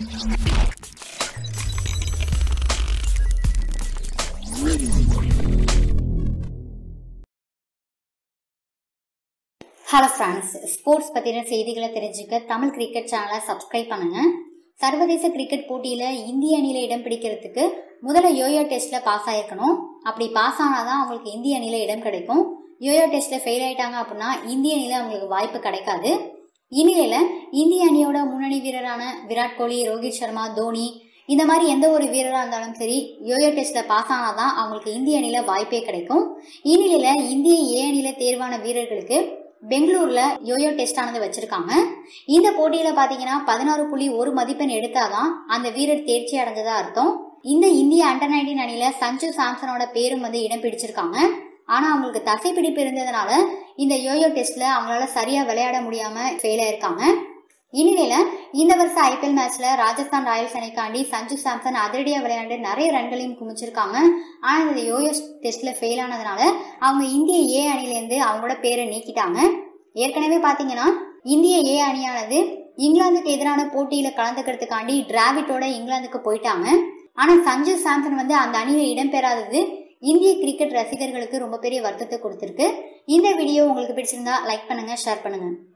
hello friends sports பற்றின செய்திகளை தெரிஞ்சுக்க தமிழ் கிரிக்கெட் சேனலை சப்ஸ்கிரைப் பண்ணுங்க சர்வதேச கிரிக்கெட் போட்டியில் இந்திய அணியில் இடம் பிடிக்கிறதுக்கு முதல்ல யோயோ டெஸ்ட்டில் பாஸ் ஆயிருக்கணும் அப்படி பாஸ் ஆனால் தான் அவங்களுக்கு இந்திய அணியில் இடம் கிடைக்கும் யோயோ டெஸ்ட்டில் ஃபெயில் ஆயிட்டாங்க அப்படின்னா இந்திய அணியில் அவங்களுக்கு வாய்ப்பு கிடைக்காது இந்நிலையில் இந்திய அணியோட முன்னணி வீரரான விராட் கோலி ரோஹித் சர்மா தோனி இந்த மாதிரி எந்த ஒரு வீரராக இருந்தாலும் சரி யோயோ டெஸ்ட்டில் பாஸ் ஆனால் தான் அவங்களுக்கு இந்திய அணியில் வாய்ப்பே கிடைக்கும் இந்நிலையில் இந்திய ஏ அணியில் தேர்வான வீரர்களுக்கு பெங்களூர்ல யோயோ டெஸ்ட் ஆனது வச்சிருக்காங்க இந்த போட்டியில பாத்தீங்கன்னா பதினாறு புள்ளி ஒரு மதிப்பெண் எடுத்தாதான் அந்த வீரர் தேர்ச்சி அடைஞ்சதா அர்த்தம் இந்த இந்திய அண்டர் நைன்டீன் அணியில சஞ்சு சாம்சனோட பேரும் வந்து இடம் பிடிச்சிருக்காங்க ஆனா அவங்களுக்கு தசை பிடிப்பு இருந்ததுனால இந்த யோயோ டெஸ்ட்ல அவங்களால சரியா விளையாட முடியாம ஃபெயில் ஆயிருக்காங்க இந்நிலையில இந்த வருஷம் ஐபிஎல் மேட்ச்ல ராஜஸ்தான் ராயல்ஸ் அணிக்காண்டி சஞ்சு சாம்சன் அதிரடியா விளையாண்டு நிறைய ரன்களையும் குமிச்சிருக்காங்க ஆனா இந்த யோயோ டெஸ்ட்ல ஃபெயில் ஆனதுனால அவங்க இந்திய ஏ அணிலேருந்து அவங்களோட பேரை நீக்கிட்டாங்க ஏற்கனவே பாத்தீங்கன்னா இந்திய ஏ அணியானது இங்கிலாந்துக்கு எதிரான போட்டியில கலந்துக்கிறதுக்காண்டி டிராவிட்டோட இங்கிலாந்துக்கு போயிட்டாங்க ஆனா சஞ்சு சாம்சன் வந்து அந்த அணியில இடம்பெறாதது இந்திய கிரிக்கெட் ரசிகர்களுக்கு ரொம்ப பெரிய வருத்தத்தை கொடுத்திருக்கு இந்த வீடியோ உங்களுக்கு பிடிச்சிருந்தா லைக் பண்ணுங்க ஷேர் பண்ணுங்க